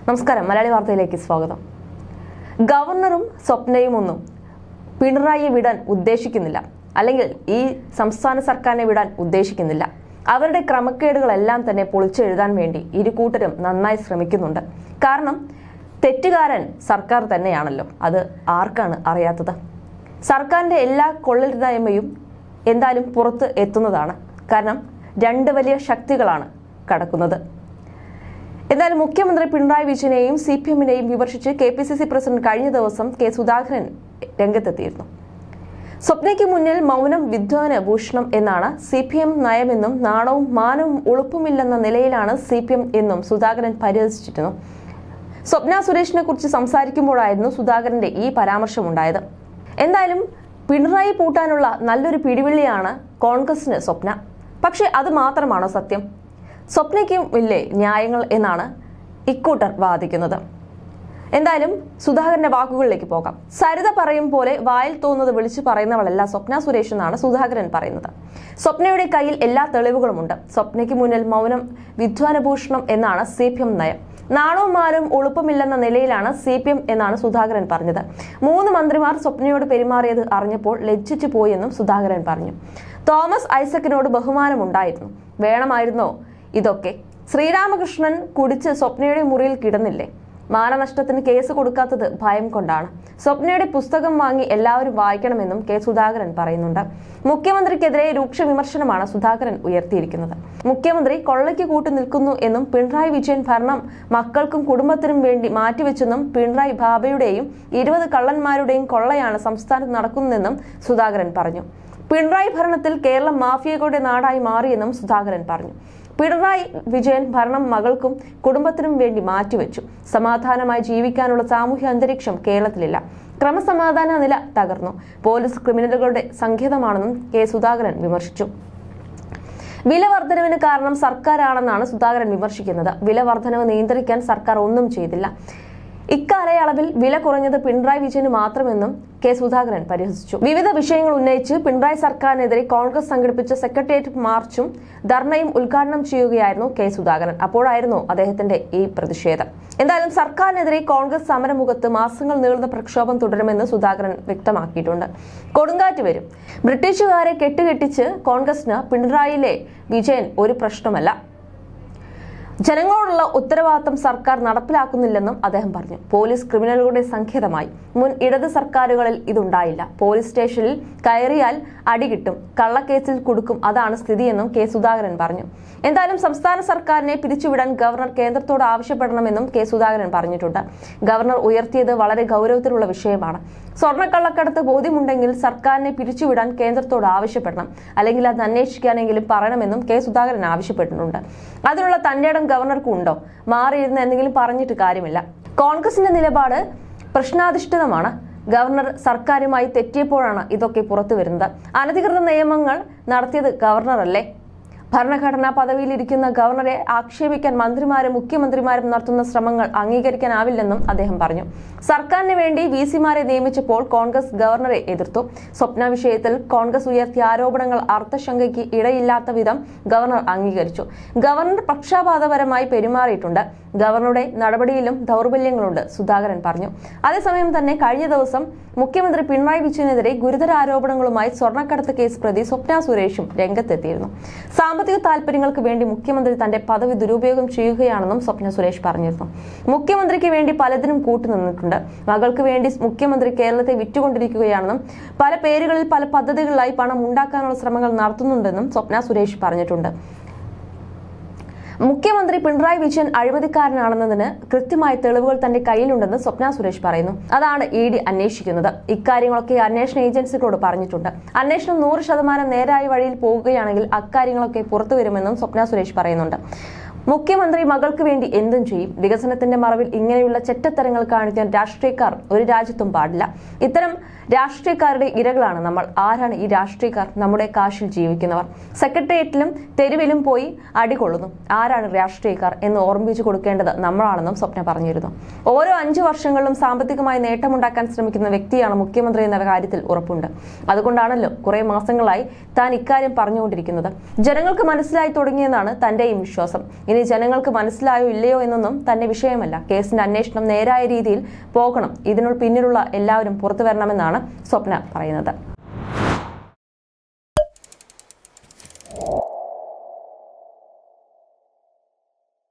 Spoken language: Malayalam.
നമസ്കാരം മലയാളി വാർത്തയിലേക്ക് സ്വാഗതം ഗവർണറും സ്വപ്നയും ഒന്നും പിണറായിയെ വിടാൻ ഉദ്ദേശിക്കുന്നില്ല അല്ലെങ്കിൽ ഈ സംസ്ഥാന സർക്കാരിനെ വിടാൻ ഉദ്ദേശിക്കുന്നില്ല അവരുടെ ക്രമക്കേടുകളെല്ലാം തന്നെ പൊളിച്ചെഴുതാൻ വേണ്ടി ഇരു കൂട്ടരും നന്നായി ശ്രമിക്കുന്നുണ്ട് കാരണം തെറ്റുകാരൻ സർക്കാർ തന്നെയാണല്ലോ അത് ആർക്കാണ് അറിയാത്തത് സർക്കാരിന്റെ എല്ലാ കൊള്ളരുതായ്മയും എന്തായാലും പുറത്ത് എത്തുന്നതാണ് കാരണം രണ്ട് വലിയ ശക്തികളാണ് കടക്കുന്നത് എന്നാൽ മുഖ്യമന്ത്രി പിണറായി വിജയനെയും സി പി എമ്മിനെയും വിമർശിച്ച് K P C C president കഴിഞ്ഞ ദിവസം കെ സുധാകരൻ രംഗത്തെത്തിയിരുന്നു സ്വപ്നയ്ക്ക് മുന്നിൽ മൗനം വിദ്വാന ഭൂഷണം എന്നാണ് സി പി എം നയമെന്നും നാണവും മാനവും ഉളുപ്പുമില്ലെന്ന നിലയിലാണ് സി പി എം എന്നും സുധാകരൻ പരിഹസിച്ചിരുന്നു സ്വപ്ന സുരേഷിനെ കുറിച്ച് സംസാരിക്കുമ്പോഴായിരുന്നു സുധാകരന്റെ ഈ പരാമർശമുണ്ടായത് എന്തായാലും പിണറായി പൂട്ടാനുള്ള നല്ലൊരു പിടിവള്ളിയാണ് കോൺഗ്രസിന് സ്വപ്ന പക്ഷേ അത് മാത്രമാണോ സത്യം സ്വപ്നയ്ക്കും ഇല്ലേ ന്യായങ്ങൾ എന്നാണ് ഇക്കൂട്ടർ വാദിക്കുന്നത് എന്തായാലും സുധാകരന്റെ വാക്കുകളിലേക്ക് പോകാം സരിത പറയും പോലെ വായിൽ തോന്നുന്നത് വിളിച്ചു പറയുന്നവളല്ല സ്വപ്ന സുരേഷ് എന്നാണ് സുധാകരൻ പറയുന്നത് സ്വപ്നയുടെ കയ്യിൽ എല്ലാ തെളിവുകളുമുണ്ട് സ്വപ്നയ്ക്ക് മുന്നിൽ മൗനം വിദ്വാനഭൂഷണം എന്നാണ് സി പി എം നയം നാണവും മാനും ഉളുപ്പമില്ലെന്ന നിലയിലാണ് സി പി എം എന്നാണ് സുധാകരൻ പറഞ്ഞത് മൂന്ന് മന്ത്രിമാർ സ്വപ്നയോട് പെരുമാറിയത് അറിഞ്ഞപ്പോൾ ലജ്ജിച്ചു പോയെന്നും സുധാകരൻ പറഞ്ഞു തോമസ് ഐസക്കിനോട് ബഹുമാനമുണ്ടായിരുന്നു വേണമായിരുന്നോ ഇതൊക്കെ ശ്രീരാമകൃഷ്ണൻ കുടിച്ച് സ്വപ്നയുടെ മുറിയിൽ കിടന്നില്ലേ മാനനഷ്ടത്തിന് കേസ് കൊടുക്കാത്തത് ഭയം കൊണ്ടാണ് സ്വപ്നയുടെ പുസ്തകം വാങ്ങി എല്ലാവരും വായിക്കണമെന്നും കെ സുധാകരൻ പറയുന്നുണ്ട് മുഖ്യമന്ത്രിക്കെതിരെ രൂക്ഷ വിമർശനമാണ് സുധാകരൻ ഉയർത്തിയിരിക്കുന്നത് മുഖ്യമന്ത്രി കൊള്ളയ്ക്ക് കൂട്ടു നിൽക്കുന്നു എന്നും പിണറായി വിജയൻ ഭരണം മക്കൾക്കും കുടുംബത്തിനും വേണ്ടി മാറ്റിവെച്ചെന്നും പിണറായി ബാബയുടെയും ഇരുപത് കള്ളന്മാരുടെയും കൊള്ളയാണ് സംസ്ഥാനത്ത് നടക്കുന്നതെന്നും സുധാകരൻ പറഞ്ഞു പിണറായി ഭരണത്തിൽ കേരളം മാഫിയകളുടെ നാടായി മാറിയെന്നും സുധാകരൻ പറഞ്ഞു പിണറായി വിജയൻ ഭരണം മകൾക്കും കുടുംബത്തിനും വേണ്ടി മാറ്റിവെച്ചു സമാധാനമായി ജീവിക്കാനുള്ള സാമൂഹ്യ അന്തരീക്ഷം കേരളത്തിലില്ല ക്രമസമാധാന നില തകർന്നു പോലീസ് ക്രിമിനലുകളുടെ സങ്കേതമാണെന്നും കെ സുധാകരൻ വിമർശിച്ചു വില വർധനവിന് കാരണം സർക്കാരാണെന്നാണ് സുധാകരൻ വിമർശിക്കുന്നത് വില വർധനവ് നിയന്ത്രിക്കാൻ സർക്കാർ ഒന്നും ചെയ്തില്ല ഇക്കാലയളവിൽ വില കുറഞ്ഞത് പിണറായി വിജയന് മാത്രമെന്നും കെ സുധാകരൻ പരിഹസിച്ചു വിവിധ വിഷയങ്ങൾ ഉന്നയിച്ച് പിണറായി സർക്കാരിനെതിരെ കോൺഗ്രസ് സംഘടിപ്പിച്ച സെക്രട്ടേറിയറ്റ് മാർച്ചും ധർണയും ഉദ്ഘാടനം ചെയ്യുകയായിരുന്നു കെ സുധാകരൻ അപ്പോഴായിരുന്നു അദ്ദേഹത്തിന്റെ ഈ പ്രതിഷേധം എന്തായാലും സർക്കാരിനെതിരെ കോൺഗ്രസ് സമരമുഖത്ത് മാസങ്ങൾ നീളുന്ന പ്രക്ഷോഭം തുടരുമെന്ന് സുധാകരൻ വ്യക്തമാക്കിയിട്ടുണ്ട് കൊടുങ്കാറ്റ് വരും ബ്രിട്ടീഷുകാരെ കെട്ടുകെട്ടിച്ച് കോൺഗ്രസിന് പിണറായിയിലെ വിജയൻ ഒരു പ്രശ്നമല്ല ജനങ്ങളോടുള്ള ഉത്തരവാദിത്തം സർക്കാർ നടപ്പിലാക്കുന്നില്ലെന്നും അദ്ദേഹം പറഞ്ഞു പോലീസ് ക്രിമിനലുകളുടെ സങ്കേതമായി മുൻ ഇടത് സർക്കാരുകളിൽ ഇതുണ്ടായില്ല പോലീസ് സ്റ്റേഷനിൽ കയറിയാൽ അടികിട്ടും കള്ളക്കേസിൽ കൊടുക്കും അതാണ് സ്ഥിതിയെന്നും കെ സുധാകരൻ പറഞ്ഞു എന്തായാലും സംസ്ഥാന സർക്കാരിനെ പിരിച്ചുവിടാൻ ഗവർണർ കേന്ദ്രത്തോട് ആവശ്യപ്പെടണമെന്നും കെ സുധാകരൻ പറഞ്ഞിട്ടുണ്ട് ഗവർണർ ഉയർത്തിയത് വളരെ ഗൗരവത്തിലുള്ള വിഷയമാണ് സ്വർണ്ണക്കള്ളക്കടത്ത് ബോധ്യമുണ്ടെങ്കിൽ സർക്കാരിനെ പിരിച്ചുവിടാൻ കേന്ദ്രത്തോട് ആവശ്യപ്പെടണം അല്ലെങ്കിൽ അത് അന്വേഷിക്കാനെങ്കിലും പറയണമെന്നും കെ സുധാകരൻ ആവശ്യപ്പെട്ടിട്ടുണ്ട് അതിനുള്ള തന്റെ ഇടം ഗവർണർക്ക് ഉണ്ടോ മാറിയിരുന്ന് എന്തെങ്കിലും പറഞ്ഞിട്ട് കാര്യമില്ല കോൺഗ്രസിന്റെ നിലപാട് പ്രശ്നാധിഷ്ഠിതമാണ് ഗവർണർ സർക്കാരുമായി തെറ്റിയപ്പോഴാണ് ഇതൊക്കെ പുറത്തു വരുന്നത് അനധികൃത നിയമങ്ങൾ നടത്തിയത് ഗവർണറല്ലേ ഭരണഘടനാ പദവിയിലിരിക്കുന്ന ഗവർണറെ ആക്ഷേപിക്കാൻ മന്ത്രിമാരും മുഖ്യമന്ത്രിമാരും നടത്തുന്ന ശ്രമങ്ങൾ അംഗീകരിക്കാനാവില്ലെന്നും അദ്ദേഹം പറഞ്ഞു സർക്കാരിന് വേണ്ടി വി സിമാരെ നിയമിച്ചപ്പോൾ കോൺഗ്രസ് ഗവർണറെ എതിർത്തു സ്വപ്ന വിഷയത്തിൽ കോൺഗ്രസ് ഉയർത്തിയ ആരോപണങ്ങൾ അർത്ഥശങ്കയ്ക്ക് ഇടയില്ലാത്ത വിധം ഗവർണർ അംഗീകരിച്ചു ഗവർണർ പക്ഷാപാതപരമായി പെരുമാറിയിട്ടുണ്ട് ഗവർണറുടെ നടപടിയിലും ദൗർബല്യങ്ങളുണ്ട് സുധാകരൻ പറഞ്ഞു അതേസമയം തന്നെ കഴിഞ്ഞ ദിവസം മുഖ്യമന്ത്രി പിണറായി വിജയനെതിരെ ഗുരുതര ആരോപണങ്ങളുമായി സ്വർണ്ണക്കടത്ത് കേസ് പ്രതി സ്വപ്ന സുരേഷും രംഗത്തെത്തിയിരുന്നു സാമ്പത്തിക താൽപര്യങ്ങൾക്ക് വേണ്ടി മുഖ്യമന്ത്രി തന്റെ പദവി ദുരുപയോഗം ചെയ്യുകയാണെന്നും സ്വപ്ന സുരേഷ് പറഞ്ഞിരുന്നു മുഖ്യമന്ത്രിക്ക് വേണ്ടി പലതിനും കൂട്ടുനിന്നിട്ടുണ്ട് മകൾക്ക് വേണ്ടി മുഖ്യമന്ത്രി കേരളത്തെ വിറ്റുകൊണ്ടിരിക്കുകയാണെന്നും പല പേരുകളിൽ പല പദ്ധതികളിലായി പണം ഉണ്ടാക്കാനുള്ള ശ്രമങ്ങൾ നടത്തുന്നുണ്ടെന്നും സ്വപ്ന സുരേഷ് പറഞ്ഞിട്ടുണ്ട് മുഖ്യമന്ത്രി പിണറായി വിജയൻ അഴിമതിക്കാരനാണെന്നതിന് കൃത്യമായ തെളിവുകൾ തന്റെ കയ്യിലുണ്ടെന്ന് സ്വപ്ന സുരേഷ് പറയുന്നു അതാണ് ഇ ഡി അന്വേഷിക്കുന്നത് ഇക്കാര്യങ്ങളൊക്കെ അന്വേഷണ ഏജൻസികളോട് പറഞ്ഞിട്ടുണ്ട് അന്വേഷണം നൂറ് ശതമാനം നേരായ വഴിയിൽ പോകുകയാണെങ്കിൽ അക്കാര്യങ്ങളൊക്കെ പുറത്തു വരുമെന്നും സ്വപ്ന സുരേഷ് പറയുന്നുണ്ട് മുഖ്യമന്ത്രി മകൾക്ക് വേണ്ടി എന്തും ചെയ്യും വികസനത്തിന്റെ മറവിൽ ഇങ്ങനെയുള്ള ചെറ്റത്തരങ്ങൾ കാണിക്കാൻ രാഷ്ട്രീയക്കാർ ഒരു രാജ്യത്തും പാടില്ല ഇത്തരം രാഷ്ട്രീയക്കാരുടെ ഇരകളാണ് നമ്മൾ ആരാണ് ഈ രാഷ്ട്രീയക്കാർ നമ്മുടെ കാശിൽ ജീവിക്കുന്നവർ സെക്രട്ടേറിയറ്റിലും തെരുവിലും പോയി അടികൊള്ളുന്നു ആരാണ് രാഷ്ട്രീയക്കാർ എന്ന് ഓർമ്മിപ്പിച്ചു കൊടുക്കേണ്ടത് നമ്മളാണെന്നും സ്വപ്ന പറഞ്ഞിരുന്നു ഓരോ അഞ്ചു വർഷങ്ങളിലും സാമ്പത്തികമായി നേട്ടമുണ്ടാക്കാൻ ശ്രമിക്കുന്ന വ്യക്തിയാണ് മുഖ്യമന്ത്രി എന്ന കാര്യത്തിൽ ഉറപ്പുണ്ട് അതുകൊണ്ടാണല്ലോ കുറെ മാസങ്ങളായി താൻ ഇക്കാര്യം പറഞ്ഞുകൊണ്ടിരിക്കുന്നത് ജനങ്ങൾക്ക് മനസ്സിലായി തുടങ്ങിയെന്നാണ് തന്റെയും വിശ്വാസം ഇനി ജനങ്ങൾക്ക് മനസ്സിലായോ ഇല്ലയോ എന്നൊന്നും തന്നെ വിഷയമല്ല കേസിന്റെ അന്വേഷണം നേരായ രീതിയിൽ പോകണം ഇതിനു പിന്നിലുള്ള എല്ലാവരും പുറത്തു വരണമെന്നാണ് സ്വപ്ന പറയുന്നത്